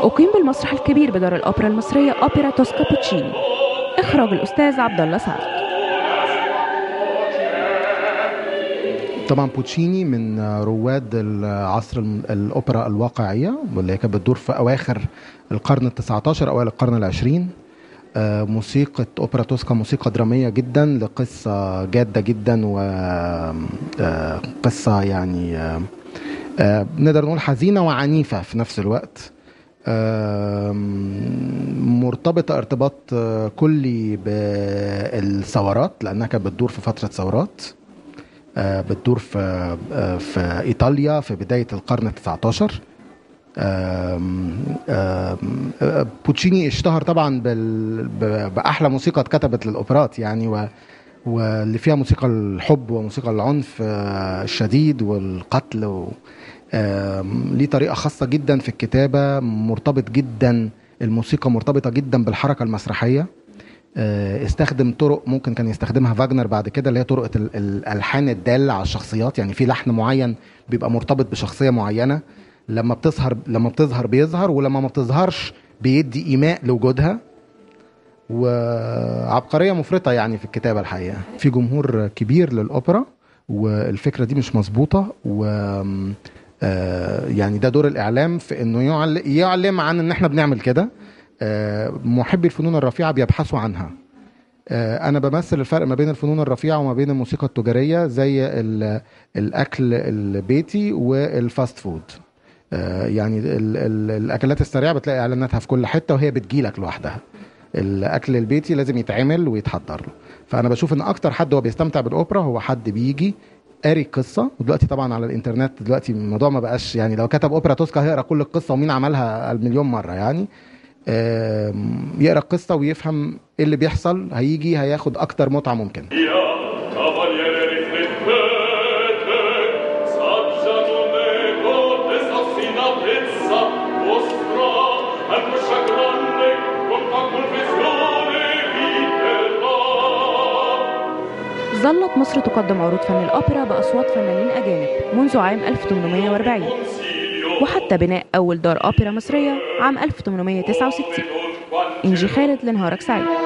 أقيم بالمسرح الكبير بدار الأوبرا المصرية أوبرا توسكا بوتشيني إخراج الأستاذ عبد الله سعد طبعا بوتشيني من رواد العصر الأوبرا الواقعية واللي كانت بتدور في أواخر القرن ال 19 أوائل القرن العشرين موسيقى أوبرا توسكا موسيقى درامية جدا لقصة جادة جدا وقصة يعني نقدر نقول حزينة وعنيفة في نفس الوقت مرتبطة ارتباط كلي بالثورات لأنها كانت بتدور في فترة ثورات بتدور في في إيطاليا في بداية القرن ال 19 بوتشيني اشتهر طبعا باحلى موسيقى اتكتبت للاوبرات يعني و واللي فيها موسيقى الحب وموسيقى العنف الشديد والقتل و ليه طريقه خاصه جدا في الكتابه مرتبط جدا الموسيقى مرتبطه جدا بالحركه المسرحيه استخدم طرق ممكن كان يستخدمها فاجنر بعد كده اللي هي طرق الالحان الداله على الشخصيات يعني في لحن معين بيبقى مرتبط بشخصيه معينه لما بتظهر لما بتظهر بيظهر ولما ما بتظهرش بيدي ايماء لوجودها وعبقريه مفرطه يعني في الكتابه الحقيقه في جمهور كبير للاوبرا والفكره دي مش مظبوطه و يعني ده دور الاعلام في انه يعلم عن ان احنا بنعمل كده محبي الفنون الرفيعه بيبحثوا عنها انا بمثل الفرق ما بين الفنون الرفيعه وما بين الموسيقى التجاريه زي الاكل البيتي والفاست فود يعني ال ال الاكلات السريعه بتلاقي اعلاناتها في كل حته وهي بتجيلك لوحدها الاكل البيتي لازم يتعمل ويتحضر له فانا بشوف ان اكتر حد هو بيستمتع بالاوبرا هو حد بيجي قاري القصه ودلوقتي طبعا على الانترنت دلوقتي الموضوع ما بقاش يعني لو كتب اوبرا توسكا هيقرا كل القصه ومين عملها المليون مره يعني يقرا القصه ويفهم ايه اللي بيحصل هيجي هياخد اكتر متعه ممكن ظلت مصر تقدم عروض فن الأوبرا بأصوات فنانين أجانب منذ عام 1840 وحتى بناء أول دار أوبرا مصرية عام 1869 إنجي خالد لنهارك سعيد